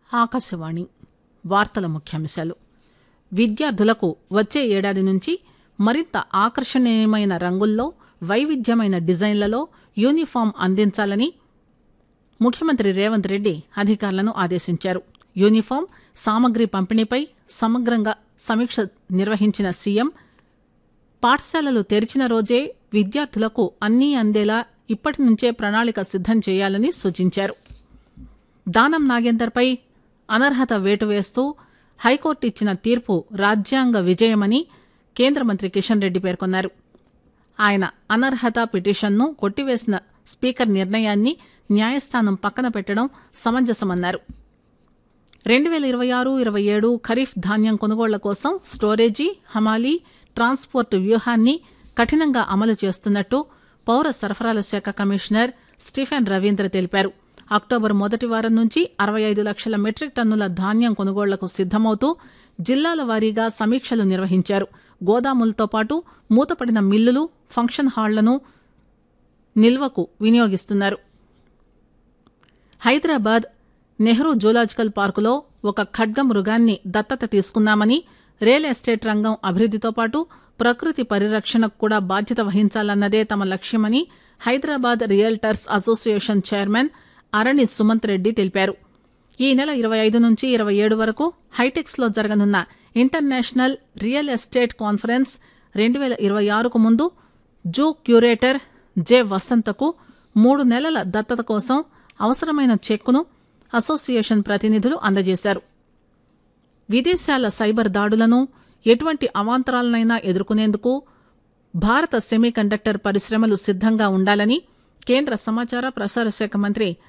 ఆకాశవాణి వార్తల ముఖ్యాంశాలు విద్యార్థులకు వచ్చే ఏడాది నుంచి మరింత ఆకర్షణీయమైన రంగుల్లో వైవిధ్యమైన డిజైన్లలో యూనిఫామ్ అందించాలని ముఖ్యమంత్రి రేవంత్ రెడ్డి అధికారులను ఆదేశించారు యూనిఫామ్ సామగ్రి పంపిణీపై సమగ్రంగా సమీక్ష నిర్వహించిన సీఎం పాఠశాలలు తెరిచిన రోజే విద్యార్థులకు అన్నీ అందేలా ఇప్పటి నుంచే ప్రణాళిక సిద్దం చేయాలని సూచించారు దానం నాగేందర్పై అనర్హత వేటు వేస్తూ హైకోర్టు ఇచ్చిన తీర్పు రాజ్యాంగ విజయమని కేంద్ర మంత్రి కిషన్ రెడ్డి పేర్కొన్నారు ఆయన అనర్హత పిటిషన్ను కొట్టివేసిన స్పీకర్ నిర్ణయాన్ని న్యాయస్థానం పక్కన పెట్టడం సమంజసమన్నారు రెండు వేల ఇరవై ఆరు ఇరవై ఏడు ఖరీఫ్ ధాన్యం కొనుగోళ్ల కోసం స్టోరేజీ హమాలీ ట్రాన్స్పోర్ట్ వ్యూహాన్ని కఠినంగా అమలు చేస్తున్నట్టు పౌర సరఫరాల శాఖ కమిషనర్ స్టీఫెన్ రవీంద్ర తెలిపారు అక్టోబర్ మొదటి వారం నుంచి అరవై ఐదు లక్షల మెట్రిక్ టన్నుల ధాన్యం కొనుగోళ్లకు సిద్దమవుతూ జిల్లాల వారీగా సమీక్షలు నిర్వహించారు గోదాములతో పాటు మూతపడిన మిల్లులు ఫంక్షన్ హాళ్లను నిల్వకు వినియోగిస్తున్నారు హైదరాబాద్ నెహ్రూ జూలాజికల్ పార్కులో ఒక ఖడ్గ మృగాన్ని దత్తత తీసుకున్నామని రియల్ ఎస్టేట్ రంగం అభివృద్దితో పాటు ప్రకృతి పరిరక్షణకు కూడా బాధ్యత వహించాలన్నదే తమ లక్ష్యమని Hyderabad realtors association chairman Arani Sumanth Reddy తెలిపారు ఈ నెల ఇరవై ఐదు నుంచి ఇరవై ఏడు వరకు హైటెక్స్ లో జరగనున్న ఇంటర్నేషనల్ రియల్ ఎస్టేట్ కాన్ఫరెన్స్ రెండు వేల ఇరవై ఆరుకు ముందు జూ క్యూరేటర్ జె వసంతకు మూడు నెలల దత్తత కోసం అవసరమైన చెక్కును అసోసియేషన్ ప్రతినిధులు అందజేశారు విదేశాల సైబర్ దాడులను ఎటువంటి అవాంతరాలనైనా ఎదుర్కొనేందుకు భారత సెమీకండక్టర్ పరిశ్రమలు సిద్దంగా ఉండాలని కేంద్ర సమాచార ప్రసార శాఖ మంత్రి